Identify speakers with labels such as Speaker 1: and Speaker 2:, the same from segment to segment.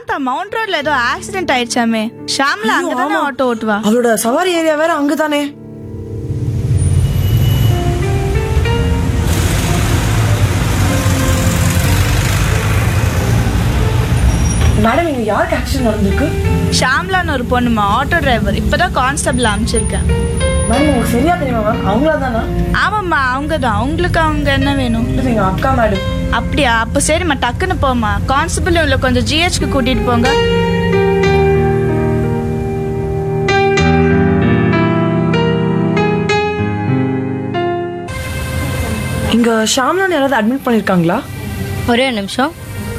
Speaker 1: Shantha mount ரோட்ல ஏதோ accident ஆயிடுச்சாமே Shamla
Speaker 2: ஐயோ,
Speaker 1: அங்கதானே
Speaker 2: ஆமா.
Speaker 1: ஆட்டோ ஓட்டுவா
Speaker 2: அவளோட சவாரி ஏரியா வேற அங்கதானே மேடம் இங்க யாருக்கு ஆக்சிடென்ட் நடந்திருக்கு
Speaker 1: ஷாம்லான்னு ஒரு பொண்ணுமா ஆட்டோ டிரைவர் இப்பதான் கான்ஸ்டபிள் அமைச்சிருக்கேன்
Speaker 2: மேம் உங்களுக்கு சரியா தெரியுமா மேம் அவங்களா தானா
Speaker 1: ஆமாம்மா அவங்க தான் உங்களுக்கு அவங்க என்ன வேணும்
Speaker 2: இல்ல எங்க அக்கா மேடம்
Speaker 1: அப்படியா அப்ப சரிம்மா டக்குன்னு போம்மா கான்ஸ்டபிள் இவ்வளோ கொஞ்சம் ஜிஹெச்க்கு கூட்டிட்டு போங்க
Speaker 2: இங்க ஷாம்லான் யாராவது அட்மிட் பண்ணிருக்காங்களா
Speaker 3: ஒரே ஒரு நிமிஷம்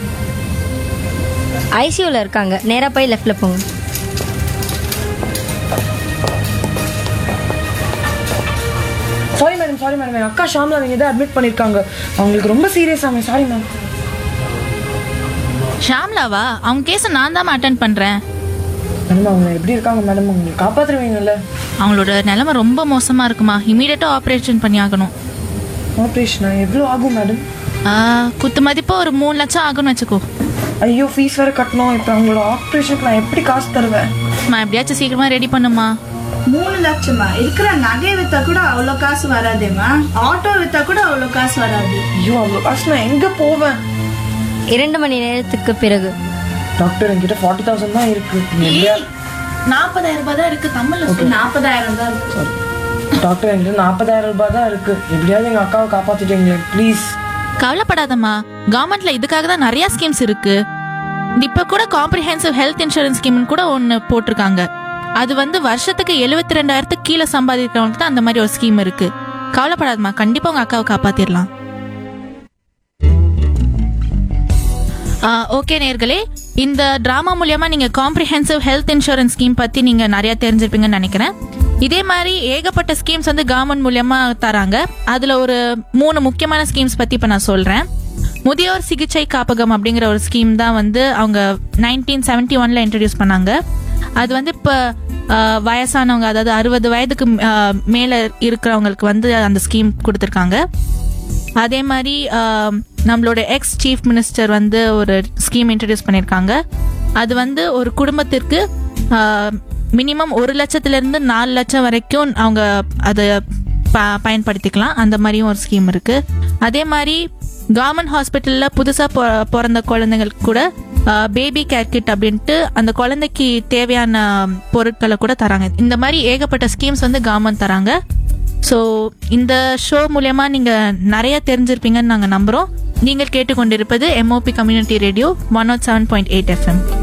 Speaker 3: ஐசியூவில் இருக்காங்க நேராக போய் லெஃப்டில் போங்க
Speaker 2: சாரி மேடம் சாரி மேடம் என் அக்கா ஷாம்லா நீங்க தான் அட்மிட் பண்ணிருக்காங்க அவங்களுக்கு ரொம்ப சீரியஸ் ஆமே சாரி மேம்
Speaker 4: ஷாம்லாவா அவங்க கேஸை நான் தான் அட்டன் பண்றேன்
Speaker 2: மேடம் அவங்க எப்படி இருக்காங்க மேடம் அவங்க காப்பாத்துருவீங்கல்ல
Speaker 4: அவங்களோட நிலைமை ரொம்ப மோசமா இருக்குமா இமீடியட்டா ஆப்ரேஷன் பண்ணி ஆகணும்
Speaker 2: ஆப்ரேஷனா எவ்வளோ ஆகும் மேடம்
Speaker 4: ஆ, குத்து மதிப்பா ஒரு மூணு லட்சம் ஆகும்னு வச்சுக்கோ
Speaker 2: ஐயோ ஃபீஸ் வேற கட்டணும் இப்போ அவங்களோட ஆப்ரேஷனுக்கு நான் எப்படி காசு தருவேன்
Speaker 4: நான் எப்படியாச்சும் சீக்கிரமா ரெடி பண்ணுமா
Speaker 1: மூணு லட்சமா இருக்கிற நகை வித்தா கூட அவ்வளோ காசு வராதேம்மா ஆட்டோ வித்தா கூட அவ்வளோ காசு வராது
Speaker 2: ஐயோ அவ்வளோ காசு நான் எங்கே போவேன்
Speaker 3: இரண்டு மணி நேரத்துக்கு பிறகு
Speaker 2: டாக்டர் என்கிட்ட ஃபார்ட்டி தௌசண்ட் தான் இருக்கு நீங்க எப்படியா
Speaker 4: நாற்பதாயிரம் ரூபாய் தான் இருக்கு தமிழ்ல
Speaker 1: நாற்பதாயிரம் தான் இருக்கு
Speaker 2: டாக்டர் என்கிட்ட நாற்பதாயிரம் ரூபாய் தான் இருக்கு எப்படியாவது எங்க அக்காவை காப்பாத்திட்டீங்களே ப்ளீஸ்
Speaker 4: கவலைப்படாதம்மா கவர்மெண்ட்ல இதுக்காக தான் நிறைய ஸ்கீம்ஸ் இருக்கு இப்ப கூட காம்ப்ரிஹென்சிவ் ஹெல்த் இன்சூரன்ஸ் ஸ்கீம் கூட ஒன்னு போட்டிருக்காங்க அது வந்து வருஷத்துக்கு எழுபத்தி ரெண்டாயிரத்துக்கு கீழே சம்பாதிக்கிறவங்களுக்கு தான் அந்த மாதிரி ஒரு ஸ்கீம் இருக்கு கவலைப்படாதம்மா கண்டிப்பா உங்க அக்காவை காப்பாத்திடலாம் ஓகே நேர்களே இந்த டிராமா மூலியமா நீங்க காம்ப்ரிஹென்சிவ் ஹெல்த் இன்சூரன்ஸ் ஸ்கீம் பத்தி நீங்க நிறைய தெரிஞ்சிருப்பீங்கன்னு நினைக்கிறேன் இதே மாதிரி ஏகப்பட்ட ஸ்கீம்ஸ் வந்து கவர்மெண்ட் மூலியமா தராங்க அதுல ஒரு மூணு முக்கியமான ஸ்கீம்ஸ் பத்தி இப்ப நான் சொல்றேன் முதியோர் சிகிச்சை காப்பகம் அப்படிங்கிற ஒரு ஸ்கீம் தான் வந்து அவங்க நைன்டீன் செவன்டி ஒன்ல இன்ட்ரடியூஸ் பண்ணாங்க அது வந்து இப்போ வயசானவங்க அதாவது அறுபது வயதுக்கு ஆஹ், மேல இருக்கிறவங்களுக்கு வந்து அந்த ஸ்கீம் கொடுத்துருக்காங்க அதே மாதிரி ஆஹ், நம்மளோட எக்ஸ் சீஃப் மினிஸ்டர் வந்து ஒரு ஸ்கீம் இன்ட்ரடியூஸ் பண்ணியிருக்காங்க அது வந்து ஒரு குடும்பத்திற்கு மினிமம் ஒரு லட்சத்துல இருந்து நாலு லட்சம் வரைக்கும் அவங்க அதை ப- பயன்படுத்திக்கலாம் அந்த மாதிரியும் ஒரு ஸ்கீம் இருக்கு அதே மாதிரி கவர்மெண்ட் ஹாஸ்பிட்டல்ல புதுசா பொ- பிறந்த குழந்தைங்களுக்கு கூட பேபி கேர் கிட் அப்படின்ட்டு அந்த குழந்தைக்கு தேவையான பொருட்களை கூட தராங்க இந்த மாதிரி ஏகப்பட்ட ஸ்கீம்ஸ் வந்து கவர்மெண்ட் தராங்க ஸோ இந்த ஷோ மூலயமா நீங்க நிறைய தெரிஞ்சிருப்பீங்கன்னு நாங்க நம்புறோம் நீங்கள் கேட்டுக்கொண்டிருப்பது MOP community radio one naught seven point eight FM